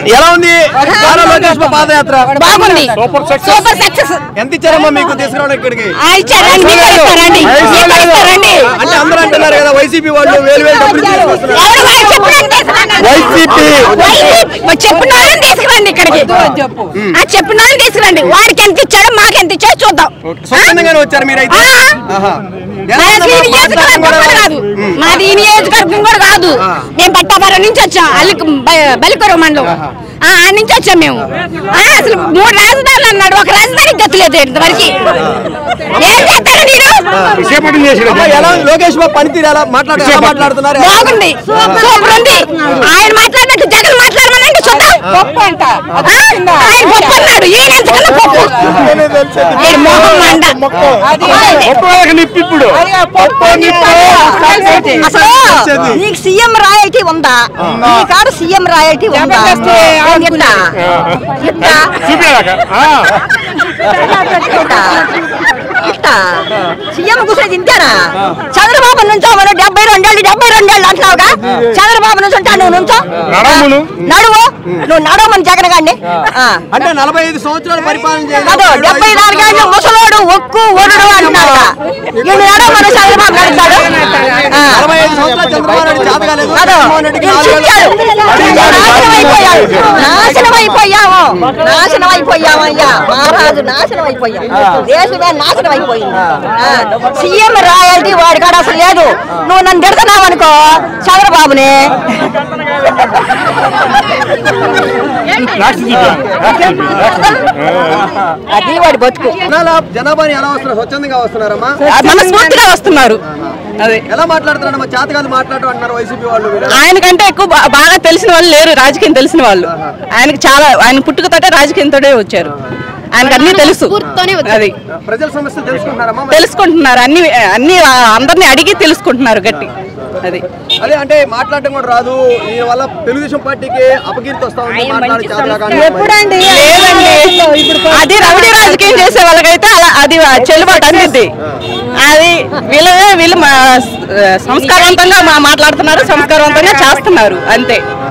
ఎలా ఉంది నారా లోకేష్ బాబు పాదయాత్ర బాగుంది సూపర్ సక్సెస్ ఎంత ఇచ్చారమ్మా మీకు తీసుకురావడం ఇక్కడికి ఇచ్చారండి మీకు ఇస్తారండి మీకు ఇస్తారండి అంటే అందరూ అంటున్నారు కదా వైసీపీ వాళ్ళు వేలు వేలు డబ్బులు ఇచ్చి తీసుకొస్తున్నారు. ఎవరు వాళ్ళు చెప్పినట్టు తీసుకురండి. వైసీపీ. వైసీపీ చెప్పిన వాళ్ళని తీసుకురండి ఇక్కడికి ఆ చెప్పిన వాళ్ళని తీసుకురండి వాడికి ఎంత ఇచ్చాడో మాకు ఎంత ఇచ్చాడో చూద్దాం స్వచ్ఛందంగానే వచ్చారు మీరైతే ఆ. ఆహా. ఎలా మాది ఉందమ్మా? ఈ నియోజకవర్గం కూడా కాదు మాది ఈ నియోజకవర్గం కూడా కాదు మేము పట్టాపురం నుంచి వచ్చాం అల్లి బలికొర మండలం ఆ ఆ నుంచి వచ్చాం మేము ఆ, అసలు మూడు రాజధానులు అన్నాడు ఒక రాజధాని గతులేదు ఇంతవరకు ఏం చేస్తాడు నేను అమ్మా, ఎలా ఉంది? లోకేష్ బాబు పనితీరు ఎలా మాట్లాడు ఎలా మాట్లాడుతున్నారు ఎలా ఉంది? బాగుంది సూపర్ ఉంది ఆయన మాట్లాడినట్టు జగన్ మాట్లాడమనండి చూద్దాం పప్పు అంట ఆయన పప్పు అన్నాడు ఈయన ఎంతకన్నా పప్పు ఈయన మొహం మండ ఇప్పుడు అసలు నీకు సీఎం రాయల్టీ ఉందా నీ కాడ సీఎం రాయల్టీ ఉందా ఇట్లా ఇట్లా ఇట్లా ఇట్లా సీఎం కూర్చొని తింటారా చంద్రబాబు నుంచో మనం డెబ్బై రెండేళ్ళు డెబ్బై రెండేళ్ళు అంటున్నావుగా చంద్రబాబు నుంచి ఉంటా నువ్వు నుంచో నడవమును. నడువు నువ్వు నడవమని జగన్ గాండి అంటే నలభై ఐదు సంవత్సరాలు పరిపాలన చేయాలి. అదో డెబ్బై నాలుగేళ్ళు ముసలోడు ఒక్కు ఒరుడు అంటున్నాడు ఈయన నడవమని చంద్రబాబు నడుస్తాడు ఆ. నలభై ఐదు సంవత్సరాలు చంద్రబాబు నాయుడు చేత కాలేదు అదో, జగన్మోహన్ రెడ్డికి నాలుగు ఏళ్ళు చించాడు. చించాడు. నాశనం అయిపోయావు నాశనం అయిపోయావు అయ్యా మహారాజు నాశనం అయిపోయాం దేశమే నాశనం అయిపోయింది ఆ, సీఎం రాయల్టీ వాడి కాడ అసలు లేదు నువ్వు నన్ను తిడుతున్నావు అనుకో చంద్రబాబుని అది వాడి బతుకు జనాల జనాభాని ఎలా వస్తున్నారు స్వచ్ఛందంగా వస్తున్నారమ్మా మనస్ఫూర్తిగా వస్తున్నారు అది ఎలా మాట్లాడుతున్నారమ్మా చేత కాదు మాట్లాడు అంటున్నారు వైసీపీ వాళ్ళు వీళ్ళు. ఆయనకంటే ఎక్కువ బా- బాగా తెలిసిన వాళ్ళు లేరు రాజకీయం తెలిసిన వాళ్ళు ఆయనకి చాలా ఆయన పుట్టుకతోటే రాజకీయంతోటే వచ్చారు ఆయనకు అన్ని తెలుసు అది ప్రజల సమస్యలు తెలుసుకుంటున్నారమ్మా మరి? తెలుసుకుంటున్నారు అన్ని అన్ని అందరిని అడిగి తెలుసుకుంటున్నారు గట్టి అది అదే అంటే మాట్లాడడం కూడా రాదు దీని వల్ల తెలుగుదేశం పార్టీకి అపకీర్తి వస్తా ఉంది మాట్లాడే చేత కాక అంటున్నారు. లేదండి అది రౌడీ రాజకీయం చేసే వాళ్ళకైతే అలా అది చెల్లుబాటు అందిద్ది అది వీళ్ళు వీళ్ళు మా- సంస్కారవంతంగా మా- మాట్లాడుతున్నారు సంస్కారవంతంగా చేస్తున్నారు అంతే